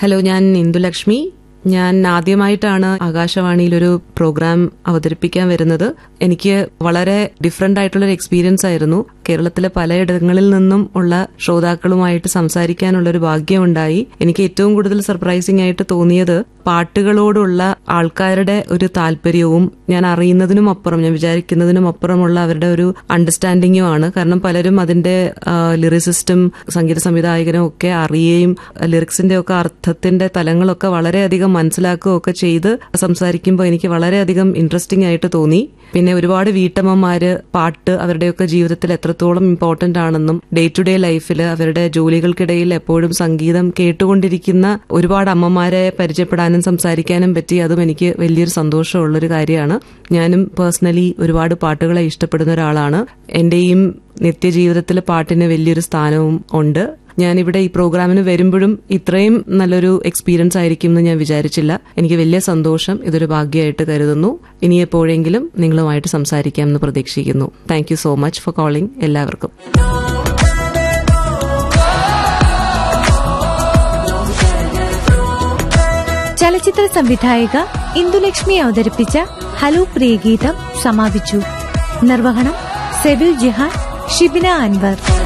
hello ഞാൻ ഇന്ദുലക്ഷ്മി ഞാൻ ആദ്യമായിട്ടാണ് ആകാശവാണിയിൽ ഒരു പ്രോഗ്രാം അവതരിപ്പിക്കാൻ വരുന്നത് എനിക്ക് വളരെ ഡിഫറെന്റ് ആയിട്ടുള്ള ഒരു എക്സ്പീരിയൻസ് ആയിരുന്നു കേരളത്തിലെ പലയിടങ്ങളിൽ നിന്നും ഉള്ള ശ്രോതാക്കളുമായിട്ട് സംസാരിക്കാനുള്ള ഒരു ഭാഗ്യമുണ്ടായി എനിക്ക് ഏറ്റവും കൂടുതൽ സർപ്രൈസിംഗ് ആയിട്ട് തോന്നിയത് പാട്ടുകളോടുള്ള ആൾക്കാരുടെ ഒരു താല്പര്യവും ഞാൻ അറിയുന്നതിനും അപ്പുറം ഞാൻ വിചാരിക്കുന്നതിനും അപ്പുറമുള്ള അവരുടെ ഒരു അണ്ടർസ്റ്റാൻഡിങ്ങുമാണ് കാരണം പലരും അതിന്റെ ലിറിസിസ്റ്റും സംഗീത സംവിധായകനും ഒക്കെ അറിയുകയും ലിറിക്സിന്റെ ഒക്കെ അർത്ഥത്തിന്റെ തലങ്ങളൊക്കെ വളരെയധികം മനസ്സിലാക്കുകയൊക്കെ ചെയ്ത് സംസാരിക്കുമ്പോൾ എനിക്ക് വളരെയധികം ഇൻട്രസ്റ്റിംഗ് ആയിട്ട് തോന്നി പിന്നെ ഒരുപാട് വീട്ടമ്മമാര് പാട്ട് അവരുടെയൊക്കെ ജീവിതത്തിൽ എത്രത്തോളം ഇമ്പോർട്ടന്റ് ആണെന്നും ഡേ ടു ഡേ ലൈഫിൽ അവരുടെ ജോലികൾക്കിടയിൽ എപ്പോഴും സംഗീതം കേട്ടുകൊണ്ടിരിക്കുന്ന ഒരുപാട് അമ്മമാരെ പരിചയപ്പെടാനും സംസാരിക്കാനും പറ്റി അതും എനിക്ക് വലിയൊരു സന്തോഷമുള്ളൊരു കാര്യമാണ് ഞാനും പേഴ്സണലി ഒരുപാട് പാട്ടുകളെ ഇഷ്ടപ്പെടുന്ന ഒരാളാണ് എന്റെയും നിത്യജീവിതത്തിൽ പാട്ടിന് വലിയൊരു സ്ഥാനവും ഉണ്ട് ഞാനിവിടെ ഈ പ്രോഗ്രാമിന് വരുമ്പോഴും ഇത്രയും നല്ലൊരു എക്സ്പീരിയൻസ് ആയിരിക്കും എന്ന് ഞാൻ വിചാരിച്ചില്ല എനിക്ക് വലിയ സന്തോഷം ഇതൊരു ഭാഗ്യമായിട്ട് കരുതുന്നു ഇനി എപ്പോഴെങ്കിലും നിങ്ങളുമായിട്ട് സംസാരിക്കാമെന്ന് പ്രതീക്ഷിക്കുന്നു thank you so much for calling എല്ലാവർക്കും ചലച്ചിത്ര സംവിധായിക ഇന്ദുലക്ഷ്മി അവതരിപ്പിച്ച ഹലോ പ്രിയഗീതം സമാപിച്ചു നിർവഹണം സെബിൽ ജിഹാൻ ഷിബിന അൻവർ